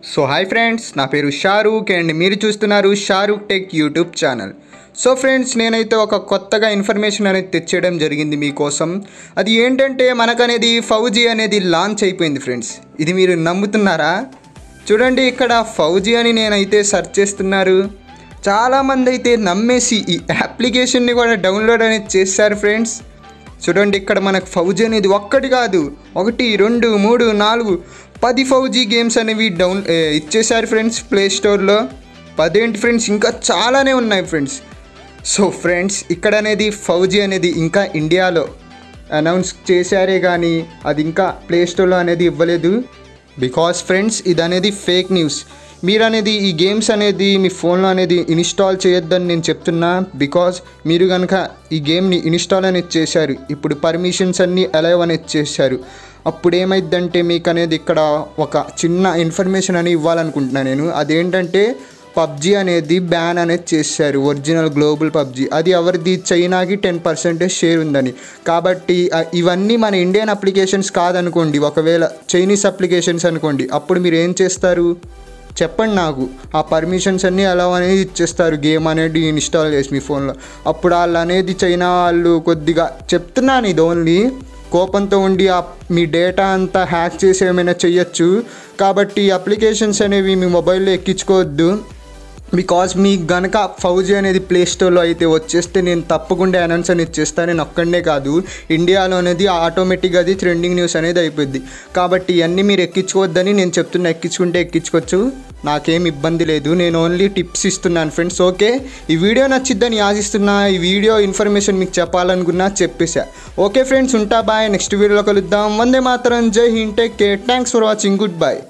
so hi friends నా పేరు Shahrukh and మీరు చూస్తున్నారు Shahrukh tech YouTube channel so friends నేనైతే ఒక కొత్తగా ఇన్ఫర్మేషన్ అనేది తెచ్చేయడం జరిగింది మీకోసం అది ఏంటంటే మనకనేది ఫౌజీ అనేది లాంచ్ అయిపోయింది ఫ్రెండ్స్ ఇది మీరు నమ్ముతున్నారా చూడండి ఇక్కడ ఫౌజీ అని నేనైతే సెర్చ్ చేస్తున్నారు చాలామంది అయితే నమ్మేసి ఈ అప్లికేషన్ని కూడా డౌన్లోడ్ అనేది చేశారు ఫ్రెండ్స్ చూడండి ఇక్కడ మనకు ఫౌజీ అనేది ఒక్కటి కాదు ఒకటి రెండు మూడు నాలుగు పది ఫౌజీ గేమ్స్ అనేవి డౌన్ ఏ, ఇచ్చేశారు ఫ్రెండ్స్ ప్లే స్టోర్లో పదేంటి ఫ్రెండ్స్ ఇంకా చాలానే ఉన్నాయి ఫ్రెండ్స్ సో ఫ్రెండ్స్ ఇక్కడ అనేది ఫౌజీ అనేది ఇంకా ఇండియాలో అనౌన్స్ చేశారే కానీ అది ఇంకా ప్లే స్టోర్లో అనేది ఇవ్వలేదు బికాస్ ఫ్రెండ్స్ ఇది అనేది ఫేక్ న్యూస్ మీరు అనేది ఈ గేమ్స్ అనేది మీ ఫోన్లో అనేది ఇన్స్టాల్ చేయొద్దని నేను చెప్తున్నా బికాస్ మీరు కనుక ఈ గేమ్ని ఇన్స్టాల్ అనేది చేశారు ఇప్పుడు పర్మిషన్స్ అన్నీ అలైవ్ అనేది చేశారు అప్పుడు ఏమైందంటే మీకు అనేది ఇక్కడ ఒక చిన్న ఇన్ఫర్మేషన్ అని ఇవ్వాలనుకుంటున్నాను నేను అదేంటంటే పబ్జీ అనేది బ్యాన్ అనేది చేశారు ఒరిజినల్ గ్లోబల్ పబ్జీ అది ఎవరిది చైనాకి టెన్ పర్సెంటేజ్ షేర్ ఉందని కాబట్టి ఆ, ఇవన్నీ మన ఇండియన్ అప్లికేషన్స్ కాదనుకోండి ఒకవేళ చైనీస్ అప్లికేషన్స్ అనుకోండి అప్పుడు మీరు ఏం చేస్తారు చెప్పండి నాకు ఆ పర్మిషన్స్ అన్నీ అలా అనేది ఇచ్చేస్తారు గేమ్ అనేది ఇన్స్టాల్ చేసి మీ ఫోన్లో అప్పుడు వాళ్ళు అనేది చైనా వాళ్ళు కొద్దిగా చెప్తున్నాను ఇది ఓన్లీ కోపంతో ఉండి ఆ మీ డేటా అంతా హ్యాక్ చేసి ఏమైనా చెయ్యొచ్చు కాబట్టి ఈ అప్లికేషన్స్ అనేవి మీ మొబైల్లో ఎక్కించుకోవద్దు బికాస్ మీకు గనక ఫౌజీ అనేది ప్లే స్టోర్లో అయితే వచ్చేస్తే నేను తప్పకుండా అనౌన్స్ అనేది చేస్తాను నేను ఒక్కడనే కాదు ఇండియాలో అనేది ఆటోమేటిక్గా అది ట్రెండింగ్ న్యూస్ అనేది అయిపోద్ది కాబట్టి ఇవన్నీ మీరు ఎక్కించుకోవద్దని నేను చెప్తున్నా ఎక్కించుకుంటే ఎక్కించుకోవచ్చు నాకేం ఇబ్బంది లేదు నేను ఓన్లీ టిప్స్ ఇస్తున్నాను ఫ్రెండ్స్ ఓకే ఈ వీడియో నచ్చిద్దని ఆశిస్తున్నా ఈ వీడియో ఇన్ఫర్మేషన్ మీకు చెప్పాలనుకున్నా చెప్పేసా ఓకే ఫ్రెండ్స్ ఉంటా బాయ్ నెక్స్ట్ వీడియోలో కలుద్దాం Vande Mataram Jai Hind take care thanks for watching good by